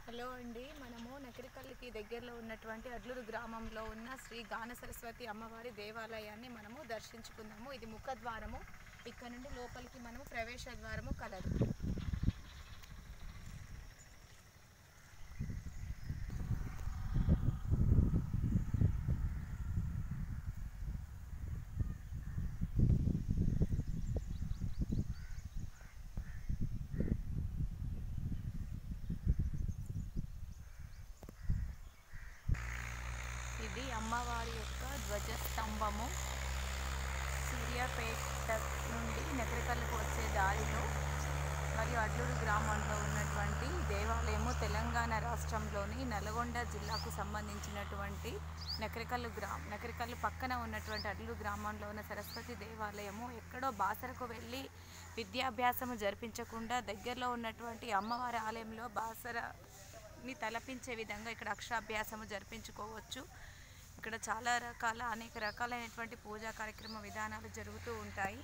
hello అండి మనము నకిరికల్లికి దగ్గరలో ఉన్నటువంటి అడ్లూరు గ్రామంలో ఉన్న శ్రీ గాన సరస్వతి అమ్మవారి దేవాలయాన్ని మనము దర్శించుకుందాము ఇది ముఖద్వారము ఇక్కడ నుండి లోపలికి మనము ప్రవేశ ద్వారము కలదు ఇది అమ్మవారి యొక్క ధ్వజస్తంభము సూర్యాపేట నుండి నగరకల్లుకు వచ్చే దారిలో మరియు అడ్లూరు గ్రామంలో ఉన్నటువంటి దేవాలయము తెలంగాణ రాష్ట్రంలోని నల్గొండ జిల్లాకు సంబంధించినటువంటి నకరికల్లు గ్రా నకరికల్లు పక్కన ఉన్నటువంటి అడ్లూరు గ్రామంలో ఉన్న సరస్వతి దేవాలయము ఎక్కడో బాసరకు వెళ్ళి విద్యాభ్యాసము జరిపించకుండా దగ్గరలో ఉన్నటువంటి అమ్మవారి ఆలయంలో బాసరని తలపించే విధంగా ఇక్కడ అక్షరాభ్యాసము జరిపించుకోవచ్చు ఇక్కడ చాలా రకాల అనేక రకాలైనటువంటి పూజా కార్యక్రమ విధానాలు జరుగుతూ ఉంటాయి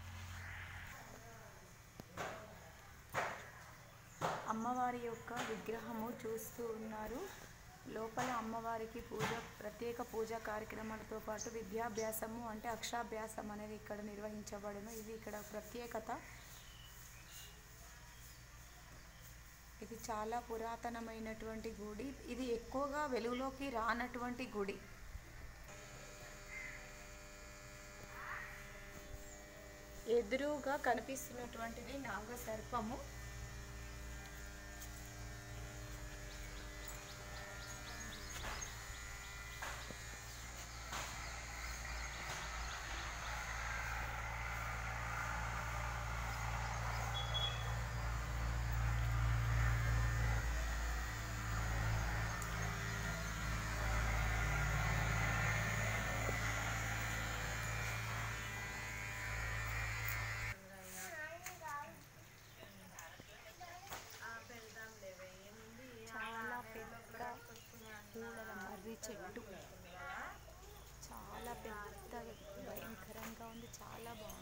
అమ్మవారి యొక్క విగ్రహము చూస్తూ ఉన్నారు లోపల అమ్మవారికి పూజ ప్రత్యేక పూజా కార్యక్రమాలతో పాటు విద్యాభ్యాసము అంటే అక్షరాభ్యాసం అనేది ఇక్కడ నిర్వహించబడును ఇది ఇక్కడ ప్రత్యేకత ఇది చాలా పురాతనమైనటువంటి గుడి ఇది ఎక్కువగా వెలుగులోకి రానటువంటి గుడి ఎదురుగా కనిపిస్తున్నటువంటిది నాగ సర్పము చాలా పెద్ద పూలల మర్రి చెట్టు చాలా పెద్ద భయంకరంగా ఉంది చాలా బాగుంది